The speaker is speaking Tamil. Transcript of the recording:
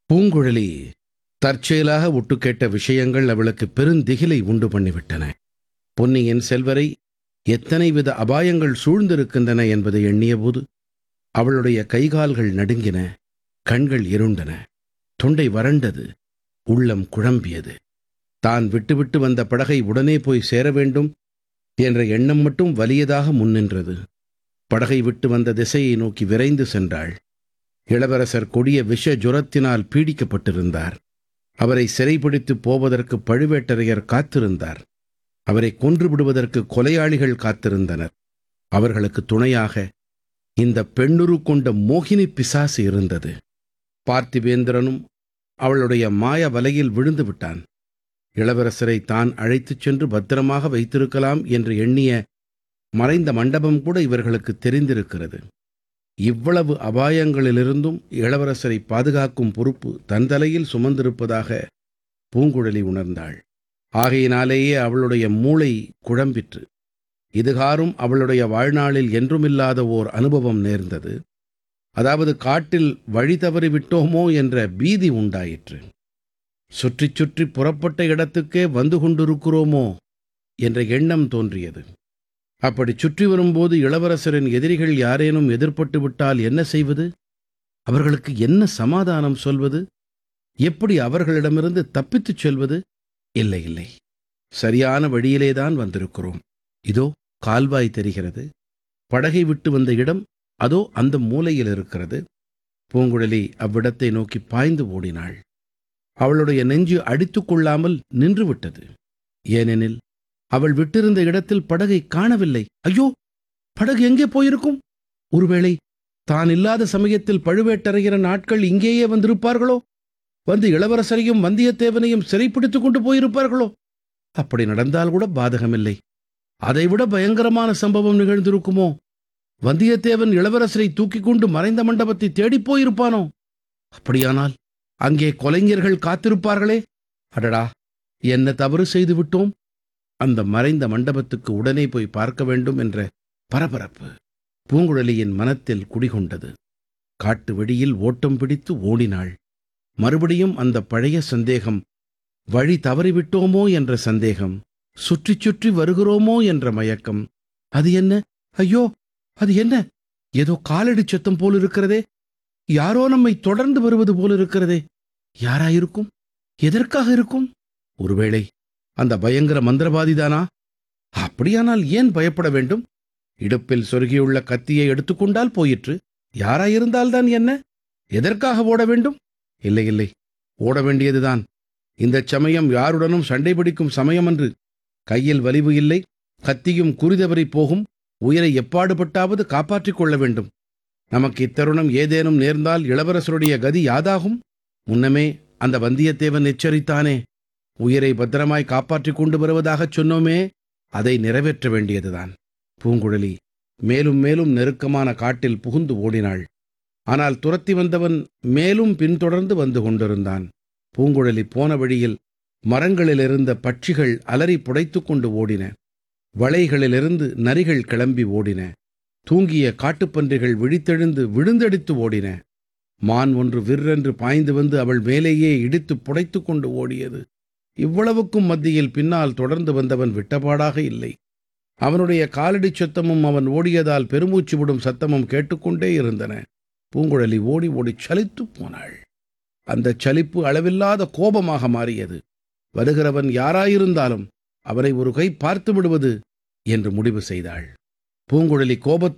பூங்குழலி தற்செயலாக ஒட்டுக்கேட்ட விஷயங்கள் அவளுக்கு பெருந்திகிலை உண்டு பண்ணிவிட்டன பொன்னியின் செல்வரை எத்தனை வித அபாயங்கள் சூழ்ந்திருக்கின்றன என்பதை எண்ணியபோது அவளுடைய கைகால்கள் நடுங்கின கண்கள் இருண்டன தொண்டை வறண்டது உள்ளம் குழம்பியது தான் விட்டுவிட்டு வந்த படகை உடனே போய் சேர வேண்டும் என்ற எண்ணம் மட்டும் வலியதாக முன்னின்றது படகை விட்டு வந்த திசையை நோக்கி விரைந்து சென்றாள் இளவரசர் கொடிய விஷ ஜுரத்தினால் பீடிக்கப்பட்டிருந்தார் அவரை சிறைபிடித்து போவதற்கு பழுவேட்டரையர் காத்திருந்தார் அவரை கொன்று விடுவதற்கு கொலையாளிகள் காத்திருந்தனர் அவர்களுக்கு துணையாக இந்த பெண்ணுரு கொண்ட மோகினி பிசாசு இருந்தது பார்த்திவேந்திரனும் அவளுடைய மாய வலையில் விழுந்து விட்டான் இளவரசரை தான் அழைத்துச் சென்று பத்திரமாக வைத்திருக்கலாம் என்று எண்ணிய மறைந்த மண்டபம் கூட இவர்களுக்கு தெரிந்திருக்கிறது இவ்வளவு அபாயங்களிலிருந்தும் இளவரசரை பாதுகாக்கும் பொறுப்பு தன் தலையில் சுமந்திருப்பதாக பூங்குழலி உணர்ந்தாள் ஆகையினாலேயே அவளுடைய மூளை குழம்பிற்று இதுகாரும் அவளுடைய வாழ்நாளில் என்றுமில்லாத ஓர் அனுபவம் நேர்ந்தது அதாவது காட்டில் வழி தவறி விட்டோமோ என்ற பீதி உண்டாயிற்று சுற்றிச் சுற்றி புறப்பட்ட இடத்துக்கே வந்து கொண்டிருக்கிறோமோ என்ற எண்ணம் தோன்றியது அப்படி சுற்றி வரும்போது இளவரசரின் எதிரிகள் யாரேனும் எதிர்ப்பட்டு விட்டால் என்ன செய்வது அவர்களுக்கு என்ன சமாதானம் சொல்வது எப்படி அவர்களிடமிருந்து தப்பித்துச் செல்வது இல்லை இல்லை சரியான வழியிலேதான் வந்திருக்கிறோம் இதோ கால்வாய் தெரிகிறது படகை விட்டு வந்த இடம் அதோ அந்த மூலையில் இருக்கிறது பூங்குழலி அவ்விடத்தை நோக்கி பாய்ந்து ஓடினாள் அவளுடைய நெஞ்சு அடித்துக் கொள்ளாமல் நின்றுவிட்டது ஏனெனில் அவள் விட்டிருந்த இடத்தில் படகை காணவில்லை ஐயோ படகு எங்கே போயிருக்கும் ஒருவேளை தான் இல்லாத சமயத்தில் பழுவேட்டரையரின் ஆட்கள் இங்கேயே வந்திருப்பார்களோ வந்து இளவரசரையும் வந்தியத்தேவனையும் சிறைப்பிடித்துக் கொண்டு போயிருப்பார்களோ அப்படி நடந்தால் கூட பாதகமில்லை அதைவிட பயங்கரமான சம்பவம் நிகழ்ந்திருக்குமோ வந்தியத்தேவன் இளவரசரை தூக்கிக் கொண்டு மறைந்த மண்டபத்தை தேடிப் போயிருப்பானோ அப்படியானால் அங்கே கொலைஞர்கள் காத்திருப்பார்களே அடடா என்ன தவறு செய்து விட்டோம் அந்த மறைந்த மண்டபத்துக்கு உடனே போய் பார்க்க வேண்டும் என்ற பரபரப்பு பூங்குழலியின் மனத்தில் குடிகொண்டது காட்டு வெடியில் ஓட்டம் பிடித்து ஓடினாள் மறுபடியும் அந்த பழைய சந்தேகம் வழி தவறிவிட்டோமோ என்ற சந்தேகம் சுற்றிச் சுற்றி வருகிறோமோ என்ற மயக்கம் அது என்ன ஐயோ அது என்ன ஏதோ காலடி சத்தம் போல் இருக்கிறதே யாரோ நம்மை தொடர்ந்து வருவது போல் இருக்கிறதே யாராயிருக்கும் எதற்காக இருக்கும் ஒருவேளை அந்த பயங்கர மந்திரவாதிதானா அப்படியானால் ஏன் பயப்பட வேண்டும் இடுப்பில் சொருகியுள்ள கத்தியை எடுத்துக்கொண்டால் போயிற்று யாராயிருந்தால்தான் என்ன எதற்காக ஓட வேண்டும் இல்லை இல்லை ஓட வேண்டியதுதான் இந்தச் சமயம் யாருடனும் சண்டை பிடிக்கும் சமயம் அன்று கையில் வலிவு இல்லை கத்தியும் குறிதவறி போகும் உயிரை எப்பாடுபட்டாவது காப்பாற்றிக் கொள்ள வேண்டும் நமக்கு இத்தருணம் ஏதேனும் நேர்ந்தால் இளவரசருடைய கதி யாதாகும் முன்னமே அந்த வந்தியத்தேவன் எச்சரித்தானே உயிரை பத்திரமாய் காப்பாற்றிக் கொண்டு வருவதாகச் சொன்னோமே அதை நிறைவேற்ற வேண்டியதுதான் பூங்குழலி மேலும் மேலும் நெருக்கமான காட்டில் புகுந்து ஓடினாள் ஆனால் துரத்தி வந்தவன் மேலும் பின்தொடர்ந்து வந்து கொண்டிருந்தான் பூங்குழலி போன வழியில் மரங்களிலிருந்த பட்சிகள் அலறி புடைத்துக் கொண்டு ஓடின வளைகளிலிருந்து நரிகள் கிளம்பி ஓடின தூங்கிய காட்டுப்பன்றிகள் விழித்தெழுந்து விழுந்தடித்து ஓடின மான் ஒன்று விற்றென்று பாய்ந்து வந்து அவள் மேலேயே இடித்து புடைத்துக் கொண்டு ஓடியது இவ்வளவுக்கும் மத்தியில் பின்னால் தொடர்ந்து வந்தவன் விட்டபாடாக இல்லை அவனுடைய காலடிச் சத்தமும் அவன் ஓடியதால் பெருமூச்சு விடும் சத்தமும் கேட்டுக்கொண்டே இருந்தன பூங்குழலி ஓடி ஓடி சலித்துப் போனாள் அந்த சலிப்பு அளவில்லாத கோபமாக மாறியது வருகிறவன் யாராயிருந்தாலும் அவனை ஒரு கை பார்த்து விடுவது என்று முடிவு செய்தாள் பூங்குழலி கோபத்தோடு